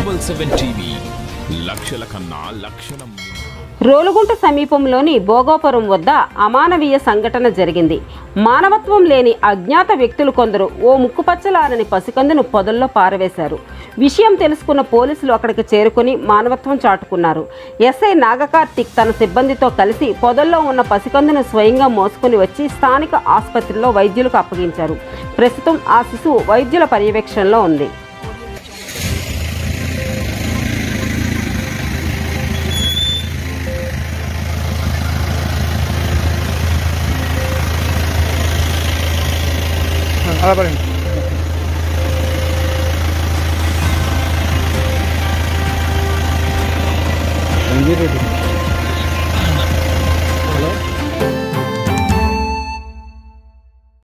double seven TV లక్షల కన్నా లక్షణం రోలుగుంట సమీపంలోని భోగోపురం వద్ద అమానవీయ సంఘటన జరిగింది మానవత్వం లేని అజ్ఞాత వ్యక్తులు కొందరు ఓ ముక్కుపచ్చలారని పసికందును పొదల్లో పారవేశారు విషయం తెలుసుకున్న పోలీసులు అక్కడికి చేరుకుని మానవత్వం చాటుకున్నారు ఎస్ఐ నాగకార్తిక్ తన సిబ్బందితో కలిసి పొదల్లో ఉన్న పసికందును స్వయంగా మోసుకుని వచ్చి స్థానిక ఆసుపత్రిలో వైద్యులకు అప్పగించారు ప్రస్తుతం ఆ శిశువు వైద్యుల పర్యవేక్షణలో ఉంది అలా పడండి రంజిరెడ్డి